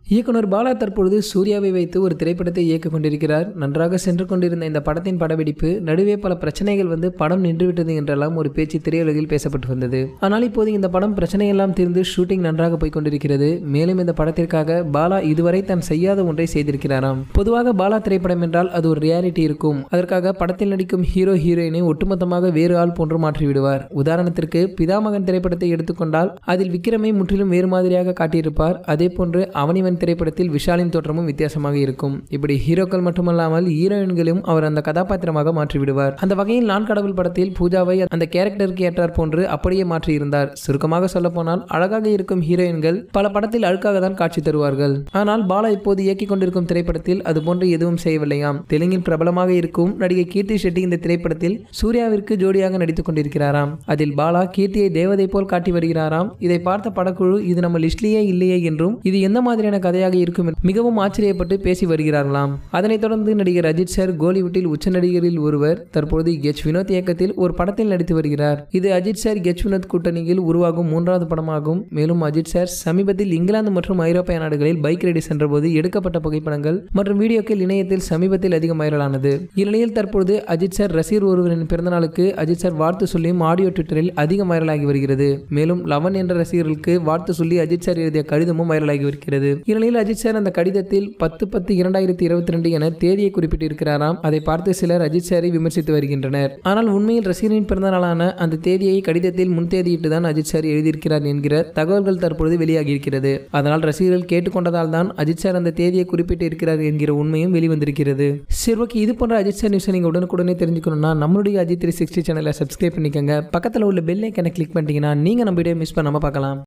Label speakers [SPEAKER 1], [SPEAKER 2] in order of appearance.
[SPEAKER 1] இயக்குனர் பாலா தற்பொழுது சூர்யாவை வைத்து ஒரு திரைப்படத்தை இயக்கிக் கொண்டிருக்கிறார் நன்றாக சென்று கொண்டிருந்த இந்த படத்தின் படப்பிடிப்பு நடுவே பல பிரச்சனைகள் வந்து படம் நின்றுவிட்டது என்றெல்லாம் ஒரு பேச்சு திரையுலகில் பேசப்பட்டு வந்தது ஆனால் இப்போது இந்த படம் பிரச்சனையெல்லாம் தீர்ந்து ஷூட்டிங் நன்றாக போய் கொண்டிருக்கிறது மேலும் இந்த படத்திற்காக பாலா இதுவரை தான் செய்யாத ஒன்றை செய்திருக்கிறாராம் பொதுவாக பாலா திரைப்படம் என்றால் அது ஒரு ரியாலிட்டி இருக்கும் அதற்காக படத்தில் நடிக்கும் ஹீரோ ஹீரோயினை ஒட்டுமொத்தமாக வேறு ஆள் போன்று மாற்றி விடுவார் உதாரணத்திற்கு பிதாமகன் திரைப்படத்தை எடுத்துக்கொண்டால் அதில் விக்ரமை முற்றிலும் வேறு மாதிரியாக காட்டியிருப்பார் அதே போன்று அவனிவன் திரைப்படத்தில் விஷாலின் தோற்றமும் வித்தியாசமாக இருக்கும் இப்படி ஹீரோக்கள் மட்டுமல்லாமல் ஹீரோயின்களையும் அவர் அந்த கதாபாத்திரமாக மாற்றி விடுவார் அந்த வகையில் நான் கடவுள் படத்தில் பூஜாவை அந்த கேரக்டருக்கு ஏற்றார் போன்று அப்படியே மாற்றி இருந்தார் சுருக்கமாக சொல்ல போனால் அழகாக இருக்கும் ஹீரோயின்கள் பல படத்தில் அழுக்காக தான் காட்சி தருவார்கள் ஆனால் பாலா இப்போது இயக்கிக் கொண்டிருக்கும் திரைப்படத்தில் அது போன்று எதுவும் செய்யவில்லையாம் தெலுங்கில் பிரபலமாக இருக்கும் நடிகை கீர்த்தி ஷெட்டி இந்த திரைப்படத்தில் சூர்யாவிற்கு ஜோடியாக நடித்துக் கொண்டிருக்கிறாராம் அதில் பாலா கீர்த்தியை தேவதை போல் காட்டி வருகிறாராம் இதை பார்த்த படக்குழு இது நம்ம லிஸ்ட்லேயே இல்லையே என்றும் இது எந்த மாதிரியான கதையாக இருக்கும் என்று மிகவும் ஆச்சரியப்பட்டு பேசி வருகிறார்களாம் அதனைத் தொடர்ந்து நடிகர் அஜித் சார் கோலிவுட்டில் உச்ச நடிகரில் ஒருவர் தற்போது எச் வினோத் இயக்கத்தில் ஒரு படத்தில் நடித்து வருகிறார் இது அஜித் சார் எச் வினோத் கூட்டணியில் உருவாகும் மூன்றாவது படமாகும் மேலும் அஜித் சார் சமீபத்தில் இங்கிலாந்து மற்றும் ஐரோப்பிய நாடுகளில் பைக் ரைடு சென்றபோது எடுக்கப்பட்ட புகைப்படங்கள் மற்றும் வீடியோக்கள் இணையத்தில் சமீபத்தில் அதிகம் வைரலானது இந்நிலையில் தற்பொழுது அஜித் சார் ரசிகர் ஒருவரின் பிறந்தநாளுக்கு அஜித் சார் வாழ்த்து சொல்லியும் ஆடியோ ட்விட்டரில் அதிகம் வைரலாகி வருகிறது மேலும் லவன் என்ற ரசிகர்களுக்கு வாழ்த்து சொல்லி அஜித் சார் எழுதிய கடிதமும் வைரலாகி வருகிறது இந்நிலையில் அஜித் சார் அந்த கடிதத்தில் பத்து பத்து இரண்டாயிரத்தி இருபத்தி ரெண்டு என தேதியை குறிப்பிட்டிருக்கிறாராம் அதை பார்த்து சிலர் அஜித் சாரை விமர்சித்து வருகின்றனர் ஆனால் உண்மையில் ரசிகரின் பிறந்த நாளான அந்த தேதியை கடிதத்தில் முன்தேதியிட்டு தான் அஜித் சார் எழுதியிருக்கிறார் என்கிற தகவல்கள் தற்பொழுது வெளியாகி இருக்கிறது அதனால் ரசிகர்கள் கேட்டுக்கொண்டதால் தான் அஜித் சார் அந்த தேதியை குறிப்பிட்டு இருக்கிறார் என்கிற உண்மையும் வெளிவந்திருக்கிறது சரி ஓகே இது போன்ற அஜித் சார் நியூஸை நீங்கள் உடனுக்குடனே தெரிஞ்சுக்கணும்னா நம்மளுடைய அஜித் த்ரீ சிக்ஸ்டி சேனலை சப்ஸ்கிரைப் பண்ணிக்கோங்க பக்கத்தில் உள்ள பெல் ஐக்கனை கிளிக் பண்ணிட்டீங்கன்னா நீங்கள் நம்ம வீடியோ மிஸ் பண்ணாமல் பார்க்கலாம்